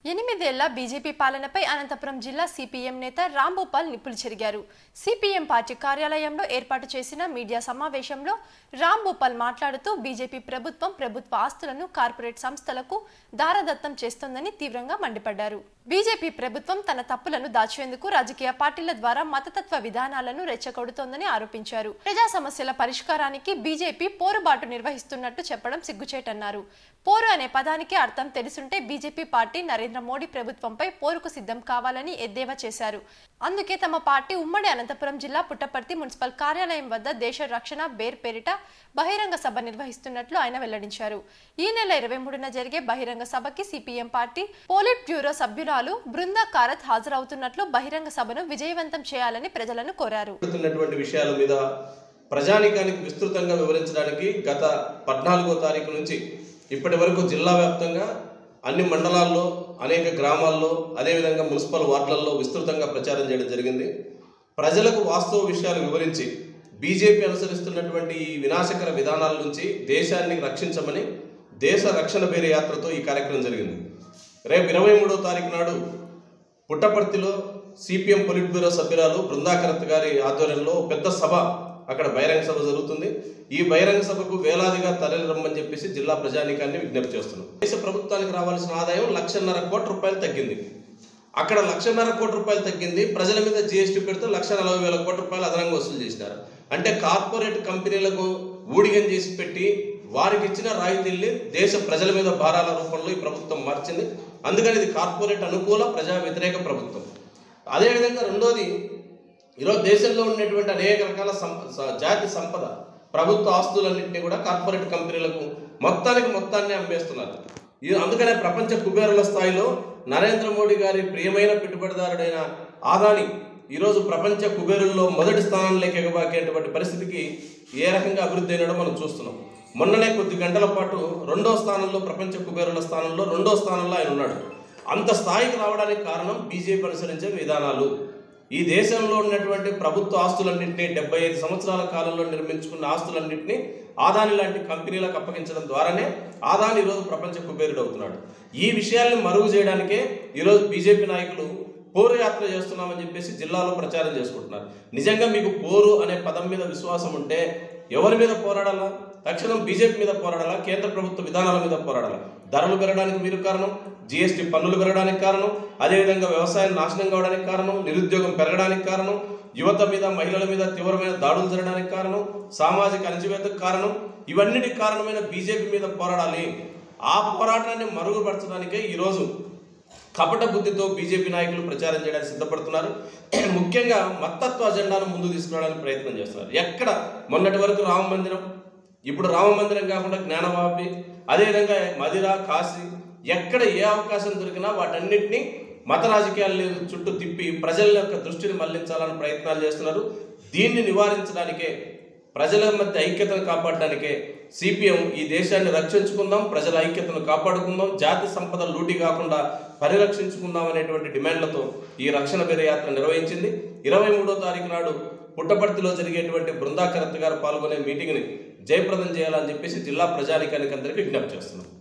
ఎనిమిదేళ్ల బీజేపీ పాలనపై అనంతపురం జిల్లా సిపిఎం నేత రాంభూపాల్ నిప్పులు చెరిగారు సిపిఎం పార్టీ కార్యాలయంలో ఏర్పాటు చేసిన మీడియా సమావేశంలో రాంభూపాల్ మాట్లాడుతూ బీజేపీ ప్రభుత్వం ప్రభుత్వ ఆస్తులను కార్పొరేట్ సంస్థలకు దారదత్తం చేస్తోందని తీవ్రంగా మండిపడ్డారు బీజేపీ ప్రభుత్వం తన తప్పులను దాచేందుకు రాజకీయ పార్టీల ద్వారా మతతత్వ విధానాలను రెచ్చగొడుతోందని ఆరోపించారు ప్రజా సమస్యల పరిష్కారానికి బీజేపీ పోరుబాటు నిర్వహిస్తున్నట్టు చెప్పడం సిగ్గుచేటన్నారు పోరు అనే పదానికి అర్థం తెలుసుంటే బీజేపీ పార్టీ నరేంద్ర మోడీ ప్రభుత్వంపై పోరుకు సిద్ధం కావాలని ఎద్దేవా చేశారు అందుకే తమ పార్టీ ఉమ్మడి అనంతపురం జిల్లా పుట్టపర్తి మున్సిపల్ కార్యాలయం వద్ద దేశ రక్షణ బేర్ పేరిట బహిరంగ సభ నిర్వహిస్తున్నట్లు ఆయన వెల్లడించారు ఈ నెల ఇరవై మూడున జరిగే బహిరంగ సభకి సిపిఎం పార్టీ పోలిట్ బ్యూరో సభ్యురాలు బృందా కారత్ హాజరవుతున్నట్లు బహిరంగ సభను విజయవంతం చేయాలని ప్రజలను కోరారు జరుగుతున్నటువంటి విషయాల మీద ప్రజానికానికి విస్తృతంగా వివరించడానికి గత పద్నాలుగో తారీఖు నుంచి ఇప్పటి వరకు జిల్లా వ్యాప్తంగా అన్ని మండలాల్లో అనేక గ్రామాల్లో అదేవిధంగా మున్సిపల్ వార్డులలో విస్తృతంగా ప్రచారం చేయడం జరిగింది ప్రజలకు వాస్తవ విషయాలు వివరించి బీజేపీ అనుసరిస్తున్నటువంటి ఈ వినాశకర విధానాల నుంచి దేశాన్ని రక్షించమని దేశ రక్షణ పేరు యాత్రతో ఈ కార్యక్రమం జరిగింది రేపు ఇరవై మూడో తారీఖు నాడు పుట్టపర్తిలో సిపిఎం పొలిట్ బ్యూరో సభ్యురాలు బృందాకరత్ గారి ఆధ్వర్యంలో పెద్ద సభ అక్కడ బహిరంగ సభ జరుగుతుంది ఈ బహిరంగ సభకు వేలాదిగా తరలి రమ్మని చెప్పేసి జిల్లా ప్రజానీకాన్ని విజ్ఞప్తి చేస్తున్నాం దేశ ప్రభుత్వానికి రావాల్సిన ఆదాయం లక్షన్నర కోట్ల రూపాయలు తగ్గింది అక్కడ లక్షన్నర కోట్ల రూపాయలు తగ్గింది ప్రజల మీద జీఎస్టీ పెడితే లక్ష నలభై వేల కోట్ల రూపాయలు అదనంగా వసూలు చేసినారు అంటే కార్పొరేట్ కంపెనీలకు ఊడిగం చేసి పెట్టి వారికి ఇచ్చిన రాయితీల్ని దేశ ప్రజల మీద భారాల రూపంలో ఈ ప్రభుత్వం మార్చింది అందుకని ఇది కార్పొరేట్ అనుకూల ప్రజా వ్యతిరేక ప్రభుత్వం అదేవిధంగా రెండోది ఈరోజు దేశంలో ఉన్నటువంటి అనేక రకాల సం స- జాతి సంపద ప్రభుత్వ ఆస్తులన్నింటినీ కూడా కార్పొరేట్ కంపెనీలకు మొత్తానికి మొత్తాన్ని అమ్మేస్తున్నారు ఈ అందుకనే ప్రపంచ కుబేరుల స్థాయిలో నరేంద్ర మోడీ గారి ప్రియమైన పెట్టుబడిదారుడైన ఆదాని ఈరోజు ప్రపంచ కుబేరుల్లో మొదటి స్థానంలోకి ఎగబాకేటువంటి పరిస్థితికి ఏ రకంగా అభివృద్ధి అయినాడో మనం చూస్తున్నాం మొన్ననే కొద్ది గంటల పాటు రెండో స్థానంలో ప్రపంచ కుబేరుల స్థానంలో రెండో స్థానంలో ఆయన ఉన్నాడు అంత స్థాయికి రావడానికి కారణం బీజేపీ అనుసరించే విధానాలు ఈ దేశంలో ఉన్నటువంటి ప్రభుత్వ ఆస్తులన్నింటినీ డెబ్బై ఐదు సంవత్సరాల కాలంలో నిర్మించుకున్న ఆస్తులన్నింటినీ ఆదాని లాంటి కంపెనీలకు అప్పగించడం ద్వారానే ఆదాని ఈరోజు ప్రపంచ కుబేరుడు అవుతున్నాడు ఈ విషయాల్ని మరుగు చేయడానికే ఈరోజు బీజేపీ నాయకులు పోరు యాత్ర చేస్తున్నామని చెప్పేసి జిల్లాలో ప్రచారం చేసుకుంటున్నారు నిజంగా మీకు పోరు అనే పదం మీద విశ్వాసం ఉంటే ఎవరి మీద పోరాడాలా తక్షణం బీజేపీ మీద పోరాడాలా కేంద్ర ప్రభుత్వ విధానాల మీద పోరాడాలా ధరలు పెరగడానికి మీరు కారణం జీఎస్టీ పన్నులు పెరగడానికి కారణం అదేవిధంగా వ్యవసాయం నాశనం కావడానికి కారణం నిరుద్యోగం పెరగడానికి కారణం యువత మీద మహిళల మీద తీవ్రమైన దాడులు జరగడానికి కారణం సామాజిక అణచివేతకు కారణం ఇవన్నిటికి కారణమైన బీజేపీ మీద పోరాడాలి ఆ పోరాటాన్ని మరుగుపరచడానికే ఈరోజు కపట బుద్ధితో బీజేపీ నాయకులు ప్రచారం చేయడానికి సిద్ధపడుతున్నారు ముఖ్యంగా మత్తత్వ అజెండాను ముందు తీసుకురావడానికి ప్రయత్నం చేస్తున్నారు ఎక్కడ మొన్నటి వరకు రామ మందిరం ఇప్పుడు రామ మందిరం కాకుండా జ్ఞానవాపి అదేవిధంగా మదిర కాశీ ఎక్కడ ఏ అవకాశం దొరికినా వాటన్నిటిని మత రాజకీయాల చుట్టూ తిప్పి ప్రజల యొక్క దృష్టిని మళ్లించాలని ప్రయత్నాలు చేస్తున్నారు దీన్ని నివారించడానికే ప్రజల మధ్య ఐక్యతను కాపాడడానికే సిపిఎం ఈ దేశాన్ని రక్షించుకుందాం ప్రజల ఐక్యతను కాపాడుకుందాం జాతి సంపద లూటి కాకుండా పరిరక్షించుకుందాం అనేటువంటి డిమాండ్లతో ఈ రక్షణ బేర యాత్ర నిర్వహించింది ఇరవై మూడో తారీఖు నాడు పుట్టపర్తిలో జరిగేటువంటి బృందాకరత్ గారు పాల్గొనే మీటింగ్ని జయప్రదం చేయాలని చెప్పేసి జిల్లా ప్రజానికానికి అందరికీ విజ్ఞప్తి చేస్తున్నాం